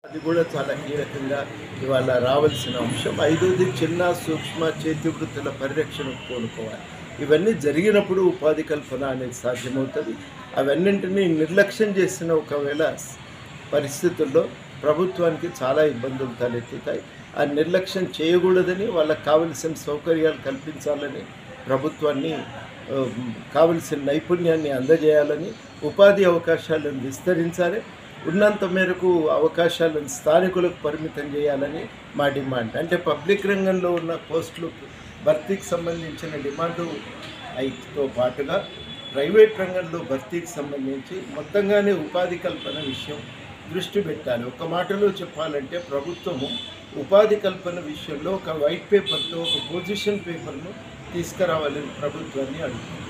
అది కూడా చాలా కీలకంగా ఇవాళ రావాల్సిన అంశం ఐదోది చిన్న సూక్ష్మ చేతి వృత్తుల పరిరక్షణ కోరుకోవాలి ఇవన్నీ జరిగినప్పుడు ఉపాధి కల్పన అనేది సాధ్యమవుతుంది అవన్నింటినీ నిర్లక్ష్యం చేసిన ఒకవేళ పరిస్థితుల్లో ప్రభుత్వానికి చాలా ఇబ్బందులు తలెత్తుతాయి ఆ నిర్లక్ష్యం చేయకూడదని వాళ్ళకి కావలసిన సౌకర్యాలు కల్పించాలని ప్రభుత్వాన్ని ఆ, కావలసిన నైపుణ్యాన్ని అందజేయాలని ఉపాధి అవకాశాలను విస్తరించాలి ఉన్నంత మేరకు అవకాశాలను స్థానికులకు పరిమితం చేయాలని మా డిమాండ్ అంటే పబ్లిక్ రంగంలో ఉన్న పోస్టులు భర్తీకి సంబంధించిన డిమాండు అయితో పాటుగా ప్రైవేట్ రంగంలో భర్తీకి సంబంధించి మొత్తంగానే ఉపాధి కల్పన విషయం దృష్టి పెట్టాలి ఒక మాటలో చెప్పాలంటే ప్రభుత్వము ఉపాధి కల్పన విషయంలో ఒక వైట్ పేపర్తో ఒక పొజిషన్ పేపర్ను తీసుకురావాలని ప్రభుత్వాన్ని అడుగుతుంది